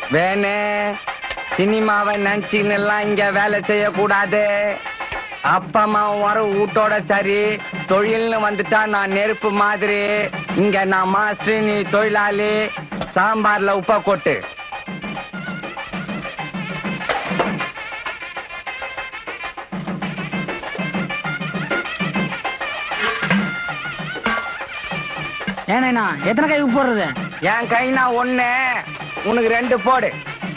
வேணு சினிமாவை நினைச்சுன்னு எல்லாம் இங்க வேலை செய்யக்கூடாது அப்பா அம்மா வர வீட்டோட சரி தொழில்னு வந்துட்டா நான் நெருப்பு மாதிரி இங்க நான் மாஸ்டர் நீ தொழிலாளி சாம்பார்ல உப்பை கொட்டு ஏனேண்ணா எத்தனை கை உப்பு போடுறது என் கைனா ஒண்ணு உனக்கு ரெண்டு போடு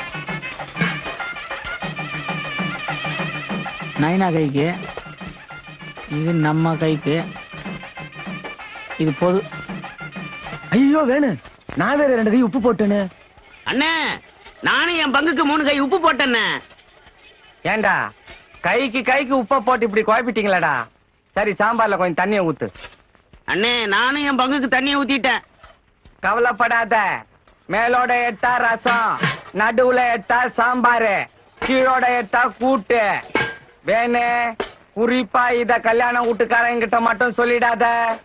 நைனா கைக்கு இது நம்ம கைக்கு இது பொது ஐயோ வேணு நான் வேற ரெண்டு கை உப்பு போட்டேன்னு அண்ணே நானும் என் பங்குக்கு மூணு கை உப்பு போட்டேண்ணே ஏண்டா கைக்கு கைக்கு உப்பை போட்டு இப்படி குழப்பிட்டீங்களடா சரி சாம்பார்ல கொஞ்சம் தண்ணியை ஊத்து அண்ணே நானும் என் பங்குக்கு தண்ணியை ஊத்திட்டேன் கவலைப்படாத மேலோட எட்டா ரசம் நடுவுல எட்டா சாம்பாரு கீழோட எட்டா கூட்டு வேணு குறிப்பா இத கல்யாண வீட்டுக்காரங்க கிட்ட மட்டும் சொல்லிடாத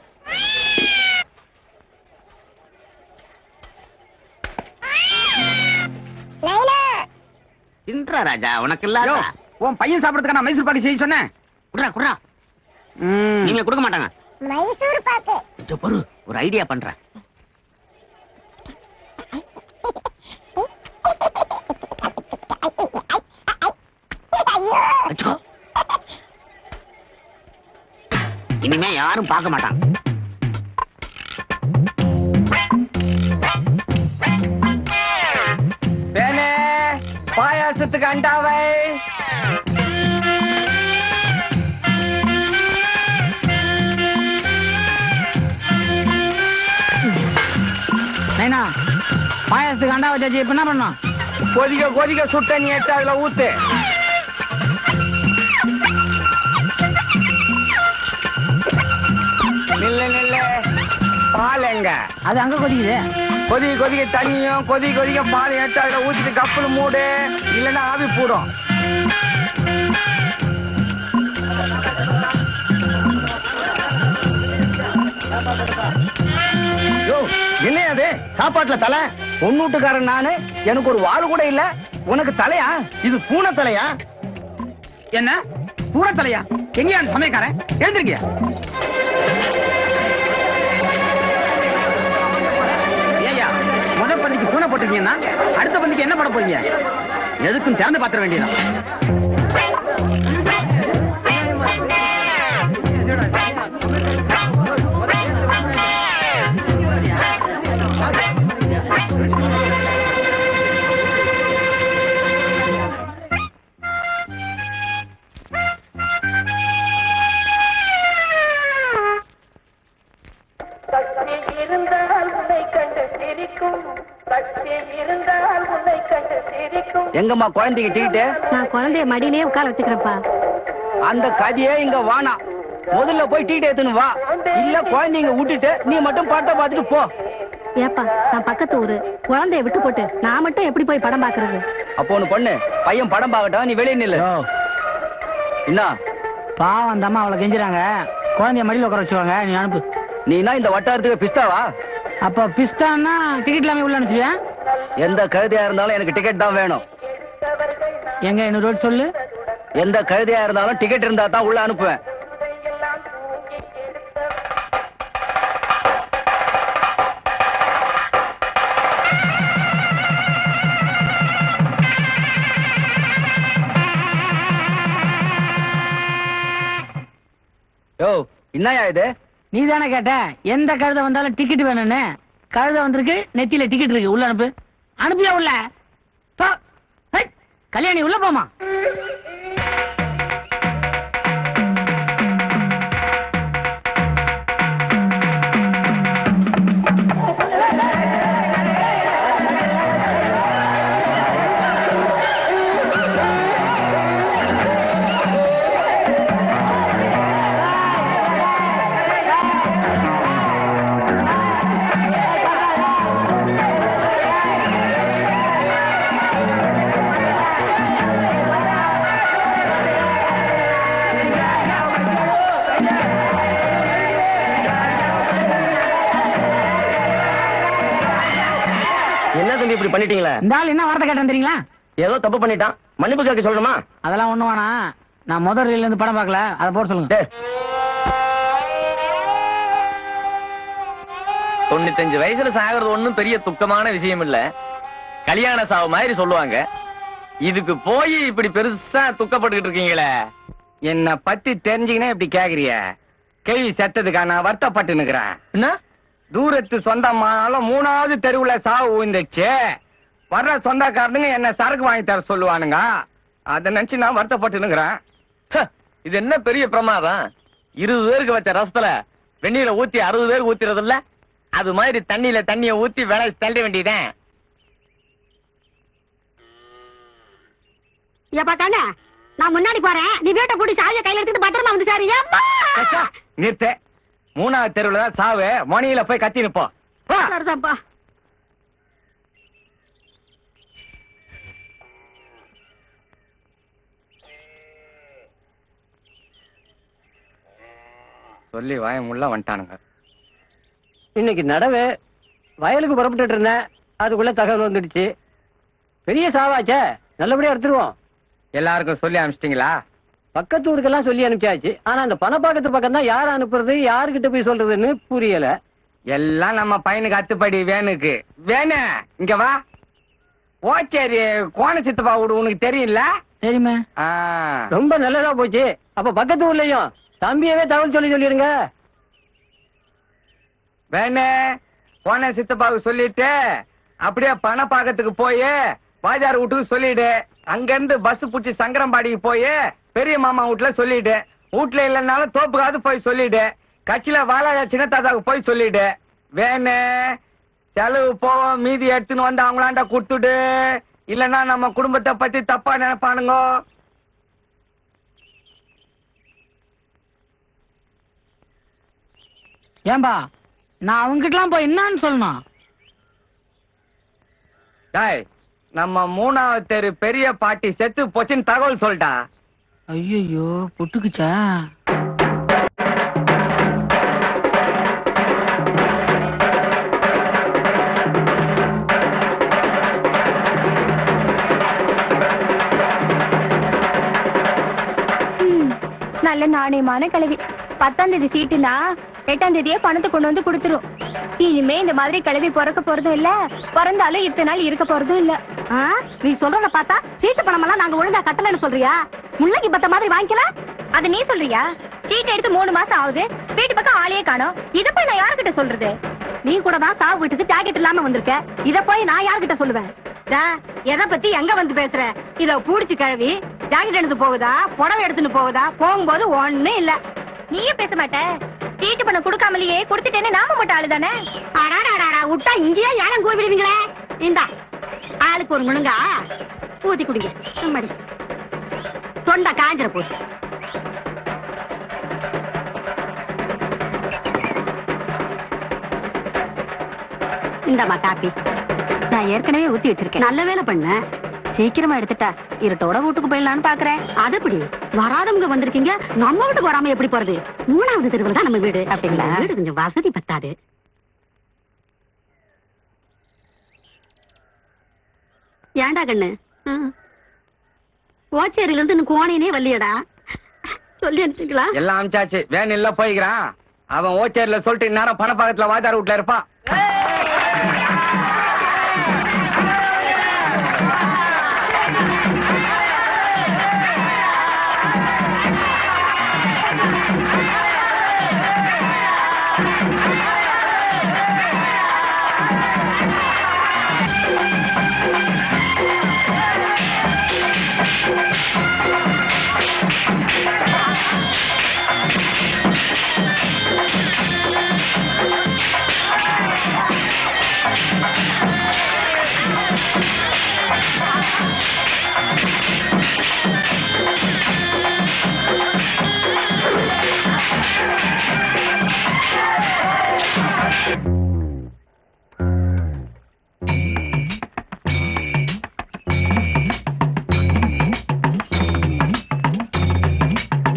தின்றா ராஜா உனக்கு இல்லாத உன் பையன் சாப்பிடறதுக்கு நான் மைசூர் பாக்கு செய்ய சொன்னேன் குடுறா குடுறா நீங்க கொடுக்க மாட்டாங்க மைசூர் பாக்கு கொஞ்சம் பொறு ஒரு ஐடியா பண்றேன் வச்சுக்கோ இனிமே யாரும் பார்க்க மாட்டாங்க வேணு பாயாசத்துக்கு அண்டாவை நைனா பாயாசத்துக்கு அண்டா வச்சாச்சு இப்ப என்ன பண்ணோம் கொதிக்க கொதிக்க சுட்ட நீ எடுத்து அதுல ஊத்து நில்லு நில்லு பால் எங்க அது அங்க கொதிக்குது கொதிக்க கொதிக்க தண்ணியும் கொதிக்க கொதிக்க பால் எடுத்து அதுல ஊத்திட்டு கப்புல மூடு இல்லைன்னா ஆவி போடும் யோ என்ன அது சாப்பாட்டுல தலை பொண்ணூட்டுக்காரன் நானு எனக்கு ஒரு வாள் கூட இல்ல உனக்கு தலையா இது பூனை தலையா என்ன பூரா தலையா எங்கயா அந்த சமயக்காரன் எழுந்திருக்கியா ஏய்யா முத பந்திக்கு பூனை போட்டிருக்கீங்கன்னா அடுத்த பந்திக்கு என்ன போட போறீங்க எதுக்கும் திறந்து பாத்திர வேண்டியதான் பக்தி இருந்தால் உன்னை கண்டு சிரிக்கும் பக்தி இருந்தால் உன்னை கண்டு சிரிக்கும் எங்கம்மா குழந்தைக்கு டிக்கெட்டு நான் குழந்தைய மடியிலேயே உட்கார வச்சுக்கிறேன்ப்பா அந்த கதையே இங்க வானா முதல்ல போய் டிக்கெட் எடுத்துன்னு வா இல்ல குழந்தைங்க விட்டுட்டு நீ மட்டும் படத்தை பார்த்துட்டு போ ஏப்பா நான் பக்கத்து ஊரு குழந்தைய விட்டு போட்டு நான் மட்டும் எப்படி போய் படம் பாக்குறது அப்போ ஒண்ணு பண்ணு பையன் படம் பார்க்கட்டும் நீ வெளியே நில்லு யோ, என்ன பாவம் அந்த அம்மா அவளை கெஞ்சுறாங்க குழந்தைய மடியில் உட்கார வச்சுவாங்க நீ அனுப்பு நீ என்ன இந்த வட்டாரத்துக்கு பிஸ்தாவா அப்ப பிஸ்தான்னா டிக்கெட் இல்லாம உள்ள அனுப்பிச்சியா எந்த கழுதையா இருந்தாலும் எனக்கு டிக்கெட் தான் வேணும் எங்க இன்னொரு ரோட் சொல்லு எந்த கழுதையா இருந்தாலும் டிக்கெட் இருந்தா தான் உள்ள அனுப்புவேன் யோ என்னயா இது நீ தானே கேட்ட எந்த கழுதை வந்தாலும் டிக்கெட் வேணும்னு கழுதை வந்திருக்கு நெத்தியில டிக்கெட் இருக்கு உள்ள அனுப்பு அனுப்பியா உள்ள போ. ஹை, கல்யாணி உள்ள போமா தம்பி இப்படி பண்ணிட்டீங்களே இந்த ஆள் என்ன வார்த்தை கேட்டேன் தெரியுங்களா ஏதோ தப்பு பண்ணிட்டான் மன்னிப்பு கேட்க சொல்லணுமா அதெல்லாம் ஒண்ணு வேணாம் நான் முதல் ரீல்ல இருந்து படம் பார்க்கல அதை போட சொல்லுங்க டேய் தொண்ணூத்தஞ்சு வயசுல சாகிறது ஒண்ணும் பெரிய துக்கமான விஷயம் இல்ல கல்யாண சாவு மாதிரி சொல்லுவாங்க இதுக்கு போய் இப்படி பெருசா துக்கப்பட்டுக்கிட்டு இருக்கீங்களே என்ன பத்தி தெரிஞ்சுக்கினே இப்படி கேக்குறிய கேள்வி செத்ததுக்கா நான் வருத்தப்பட்டு நிக்கிறேன் என்ன தூரத்து சொந்தமானாலும் மூணாவது தெருவுல சாவு விழுந்துச்சு வர்ற சொந்தக்காரனுங்க என்ன சரக்கு வாங்கி தர சொல்லுவானுங்க அதை நினைச்சு நான் வருத்தப்பட்டு நிக்கிறேன் ஹ, இது என்ன பெரிய பிரமாதம் இருபது பேருக்கு வச்ச ரசத்துல வெந்நீரை ஊத்தி அறுபது பேருக்கு ஊத்துறது இல்ல அது மாதிரி தண்ணியில தண்ணிய ஊத்தி விளை தள்ள வேண்டியதேன் ஏப்பா கண்ணா நான் முன்னாடி போறேன் நீ வீட்டை பூட்டி சாவியை கையில எடுத்துட்டு பத்திரமா வந்து சார் சச்சா, நிறுத்து மூணாவது தெருவுல தான் சாவு மணியில போய் கத்தி நிப்போம் வா. சரிதான்ப்பா சொல்லி வாய முள்ள வந்துட்டானுங்க இன்னைக்கு நடவு வயலுக்கு புறப்பட்டுட்டு இருந்தேன் அதுக்குள்ள தகவல் வந்துடுச்சு பெரிய சாவாச்சே நல்லபடியா எடுத்துருவோம் எல்லாருக்கும் சொல்லி அனுப்பிச்சிட்டீங்களா பக்கத்து ஊருக்கெல்லாம் சொல்லி அனுப்பிச்சாச்சு ஆனா அந்த பணப்பாக்கத்து பக்கம் தான் யார் அனுப்புறது யாருக்கிட்ட போய் சொல்றதுன்னு புரியல எல்லாம் நம்ம பையனுக்கு அத்துப்படி வேணுக்கு வேணு இங்க வா ஓச்சேரி கோண சித்தப்பா வீடு உனக்கு தெரியும்ல சரிம்மா ஆ, ரொம்ப நல்லதா போச்சு அப்ப பக்கத்து ஊர்லயும் தம்பியவே தகவல் சொல்லி சொல்லிருங்க வேணு கோண சித்தப்பாவுக்கு சொல்லிட்டு அப்படியே பணப்பாக்கத்துக்கு போய் பாஜார் வீட்டுக்கு சொல்லிடு அங்க இருந்து பஸ் புடிச்சு சங்கரம்பாடிக்கு போய் பெரிய மாமா வீட்டுல சொல்லிடு வீட்டுல இல்லைன்னாலும் தோப்புக்காவது போய் சொல்லிடு கட்சியில வாழ சின்ன தாத்தாவுக்கு போய் சொல்லிடு வேணு செலவு போவோம் மீதி எடுத்துன்னு வந்து அவங்களாண்ட கொடுத்துடு இல்லைன்னா நம்ம குடும்பத்தை பத்தி தப்பா நினைப்பானுங்க ஏன்பா நான் அவங்ககிட்டலாம் போய் என்னன்னு சொல்லணும் டேய் நம்ம மூணாவது தெரு பெரிய பாட்டி செத்து போச்சுன்னு தகவல் சொல்லிட்டா ஐயோ புட்டுக்குச்சா நல்ல நாணயமான கிழவி பத்தாம் தேதி சீட்டுனா எட்டாம் தேதியே பணத்தை கொண்டு வந்து கொடுத்துரும் இனிமே இந்த மாதிரி கிளவி பிறக்க போறதும் இல்ல பிறந்தாலும் இத்தனை நாள் இருக்க போறதும் இல்ல நீ சொல்றத பார்த்தா சீட்டு பணம் எல்லாம் நாங்க ஒழுங்கா கட்டலன்னு சொல்றியா முள்ளங்கி பத்த மாதிரி வாங்கிக்கல அது நீ சொல்றியா சீட்டு எடுத்து மூணு மாசம் ஆகுது வீட்டு பக்கம் ஆளையே காணோம் இத போய் நான் யாருக்கிட்ட சொல்றது நீ கூட தான் சாவு வீட்டுக்கு ஜாக்கெட் இல்லாம வந்திருக்க இத போய் நான் யார்கிட்ட சொல்லுவேன் எதை பத்தி எங்க வந்து பேசுற இத பூடிச்சு கழுவி ஜாக்கெட் எடுத்து போகுதா புடவை எடுத்துன்னு போகுதா போகும்போது ஒண்ணும் இல்ல நீயும் பேச மாட்ட சீட்டு பணம் கொடுக்காமலேயே கொடுத்துட்டேன்னு நாம மட்டும் ஆளு தானே அடாடாடா விட்டா இங்கேயே ஏலம் கூப்பிடுவீங்களே இந்தா ஆளுக்கு ஒரு முழுங்கா ஊத்தி குடிங்க சும்மாடி தொண்டை காஞ்சிர போகுது இந்தாம்மா காப்பி நான் ஏற்கனவே ஊத்தி வச்சிருக்கேன் நல்ல வேலை பண்ண சீக்கிரமா எடுத்துட்டா இருட்டோட வீட்டுக்கு போயிடலான்னு பாக்குறேன் அது எப்படி வராதவங்க வந்திருக்கீங்க நம்ம வீட்டுக்கு வராம எப்படி போறது மூணாவது தெருவில் தான் நம்ம வீடு அப்படிங்களா வீடு கொஞ்சம் வசதி பத்தாது ஏன்டா கண்ணு ஓச்சேரியில இருந்து இன்னும் கோணையனே வரலையடா சொல்லி அனுப்பிச்சிங்களா எல்லாம் அமிச்சாச்சு வேன் இல்ல போய்க்கிறான் அவன் ஓச்சேரியில சொல்லிட்டு இந்நேரம் பணப்பாக்கத்துல வாதார் வீட்டுல இருப்பான்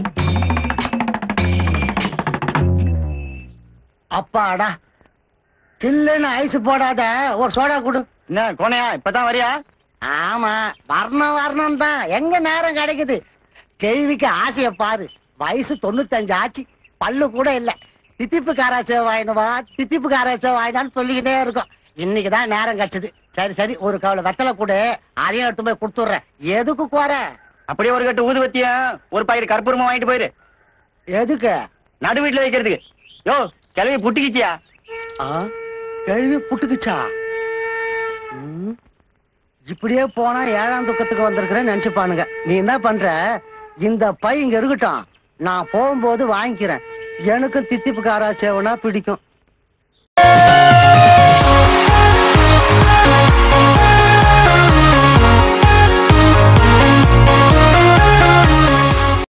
அப்பாடா சில்லுன்னு ஐஸ் போடாத ஒரு சோடா கொடு என்ன கோனையா இப்பதான் வரியா ஆமா வரணும் வரணும் தான் எங்க நேரம் கிடைக்குது கேள்விக்கு ஆசைய பாரு வயசு தொண்ணூத்தஞ்சு ஆச்சு பல்லு கூட இல்ல தித்திப்பு காராசே வாங்கினுவா தித்திப்பு காராசே வாங்கினான்னு சொல்லிக்கிட்டே இருக்கும் இன்னைக்கு தான் நேரம் கிடைச்சது சரி சரி ஒரு கவலை வெத்தலை கொடு அதையும் எடுத்து போய் கொடுத்துட்றேன் எதுக்கு குற அப்படியே ஒரு கட்டு ஊதுவத்தியும் ஒரு பாக்கெட் கற்பூரமா வாங்கிட்டு போயிரு எதுக்கு நடு வீட்டுல வைக்கிறதுக்கு யோ கிளவி புட்டிக்கிச்சியா ஆ கேள்வி புட்டுக்குச்சா ம், இப்படியே போனா ஏழாம் துக்கத்துக்கு வந்திருக்கிறேன்னு நினைச்சுப்பானுங்க நீ என்ன பண்ற இந்த பை இங்க இருக்கட்டும் நான் போகும்போது வாங்கிக்கிறேன் எனக்கும் தித்திப்பு காரா சேவனா பிடிக்கும்